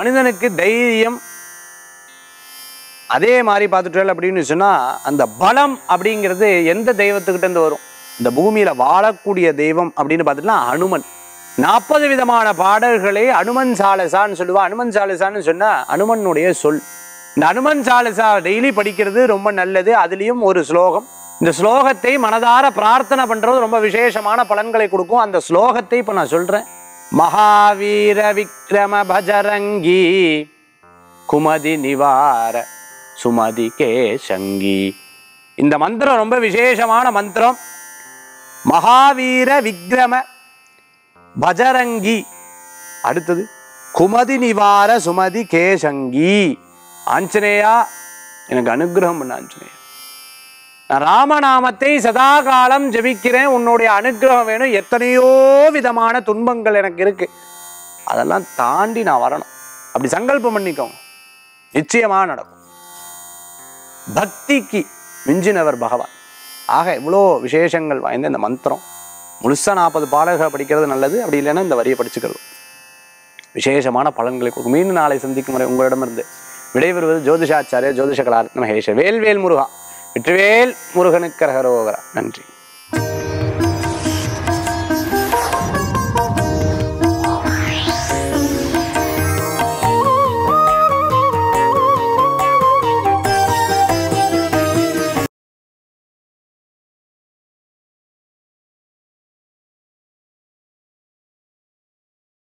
மனிதனுக்கு தைரியம் அதே மாதிரி பார்த்துட்டோம் அப்படின்னு சொன்னா அந்த பலம் அப்படிங்கிறது எந்த தெய்வத்துக்கிட்ட இருந்து வரும் இந்த பூமியில வாழக்கூடிய தெய்வம் அப்படின்னு பார்த்துட்டுனா அனுமன் நாற்பது விதமான பாடல்களை அனுமன் சாலசான்னு சொல்லுவா அனுமன் சாலசான்னு சொன்னா அனுமனுடைய சொல் இந்த அனுமன் சாலசா டெய்லி படிக்கிறது ரொம்ப நல்லது அதுலேயும் ஒரு ஸ்லோகம் இந்த ஸ்லோகத்தை மனதார பிரார்த்தனை பண்றது ரொம்ப விசேஷமான பலன்களை கொடுக்கும் அந்த ஸ்லோகத்தை இப்போ நான் சொல்றேன் மகாவீர விக்ரம பஜரங்கி குமதி நிவார சுமதி கேசங்கி இந்த மந்திரம் ரொம்ப விசேஷமான மந்திரம் மகாவீர விக்ரம பஜரங்கி அடுத்தது குமதி நிவார சுமதி கேசங்கி ஆஞ்சநேயா எனக்கு அனுகிரகம் பண்ண ஆஞ்சநேயா நான் ராமநாமத்தை சதா காலம் ஜெபிக்கிறேன் உன்னுடைய அனுகிரகம் வேணும் எத்தனையோ விதமான துன்பங்கள் எனக்கு இருக்கு அதெல்லாம் தாண்டி நான் வரணும் அப்படி சங்கல்பம் பண்ணிக்கோங்க நிச்சயமா நடக்கும் பக்திக்கு மிஞ்சினவர் பகவான் ஆக இவ்வளோ விசேஷங்கள் வாய்ந்த இந்த மந்திரம் முழுசா நாற்பது பாடல்களை படிக்கிறது நல்லது அப்படி இல்லைன்னா இந்த வரியை படிச்சுக்கிறது விசேஷமான பலன்களை கொடுக்கும் மீண்டும் நாளை சந்திக்கும் முறை உங்களிடமிருந்து விடைபெறுவது ஜோதிஷாச்சாரிய ஜோதிஷ கலாரத்ன மகேஷ வேல்வேல் முருகா வெற்றிவேல் முருகனுக்கு கரகரோகரா நன்றி